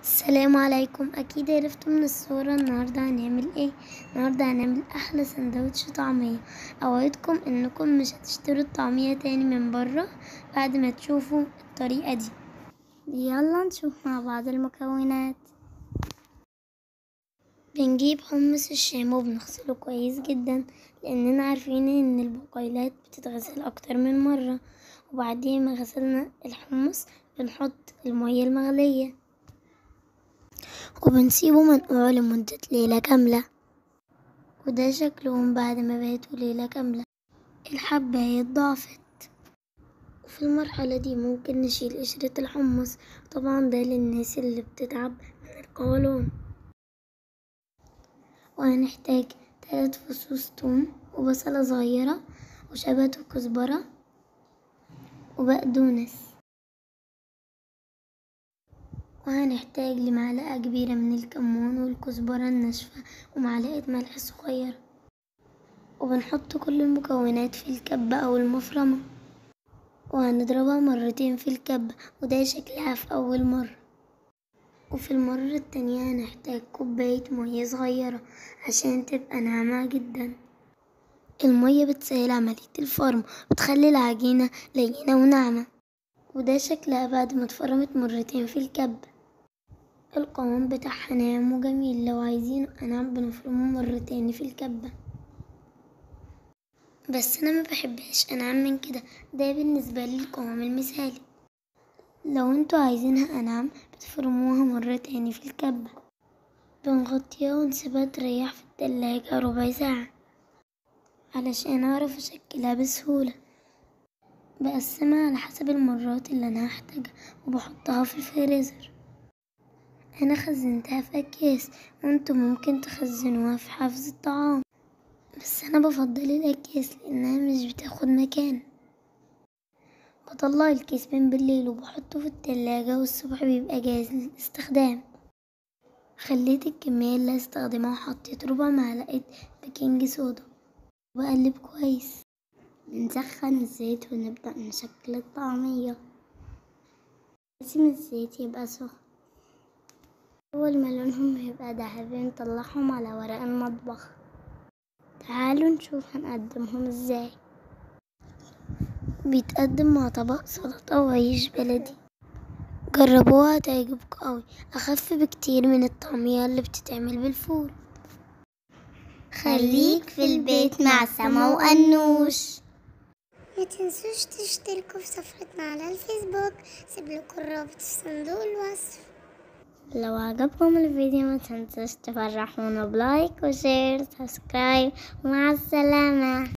السلام عليكم اكيد عرفتوا من الصورة النهاردة هنعمل ايه النهاردة هنعمل احلى سندوتش طعمية اوعدكم انكم مش هتشتروا الطعمية تاني من برا بعد ما تشوفوا الطريقة دي يلا نشوف مع بعض المكونات بنجيب حمص الشام وبنغسله كويس جدا لاننا عارفين ان البقيلات بتتغسل اكتر من مرة وبعدين ما غسلنا الحمص بنحط المية المغلية وبنسيبه منقوع لمدة ليلة كاملة وده شكلهم بعد ما باتوا ليلة كاملة الحباية ضعفت وفي المرحلة دي ممكن نشيل قشرة الحمص طبعا ده للناس اللي بتتعب من القولون وهنحتاج تلات فصوص توم وبصلة صغيرة وشبت وكزبرة وبقدونس وهنحتاج لمعلقة كبيرة من الكمون والكزبرة الناشفة ومعلقة ملح صغيرة وبنحط كل المكونات في الكبة أو المفرمة وهنضربها مرتين في الكبة وده شكلها في أول مرة وفي المرة التانية هنحتاج كوباية مية صغيرة عشان تبقى ناعمة جدا المية بتسهل عملية الفرم وتخلي العجينة لينة وناعمة وده شكلها بعد ما اتفرمت مرتين في الكبة القوام بتاعها ناعم وجميل لو عايزينه أنعم بنفرمه مرة تاني في الكبة بس أنا ما بحبهاش أنعم من كده ده بالنسبة لي القوام المثالي لو انتوا عايزينها أنعم بتفرموها مرة تاني في الكبة بنغطيها ونسيبها تريح في التلاجة ربع ساعة علشان أعرف أشكلها بسهولة بقسمها على حسب المرات اللي أنا هحتاجها وبحطها في الفريزر أنا خزنتها في أكياس وانتوا ممكن تخزنوها في حفظ الطعام بس أنا بفضل الأكياس لأنها مش بتاخد مكان بطلع الكيس من بالليل وبحطه في التلاجة والصبح بيبقى جاهز للاستخدام خليت الكمية اللي هستخدمها وحطيت ربع معلقة بيكنج صودا وبقلب كويس بنسخن الزيت ونبدأ نشكل الطعمية لازم الزيت يبقى سخن أول ما لونهم يبقى دهبي نطلعهم على ورق المطبخ تعالوا نشوف هنقدمهم ازاي بيتقدم مع طبق سلطة وعيش بلدي جربوها هتعجبكم قوي أخف بكتير من الطعمية اللي بتتعمل بالفول خليك في البيت مع سما وأنوش ما تنسوش تشتركوا في صفحتنا على الفيسبوك سيب لكم الرابط في صندوق الوصف لو عجبكم الفيديو ما تنسوش تفرحونا بلايك وشير سبسكرايب ومع السلامة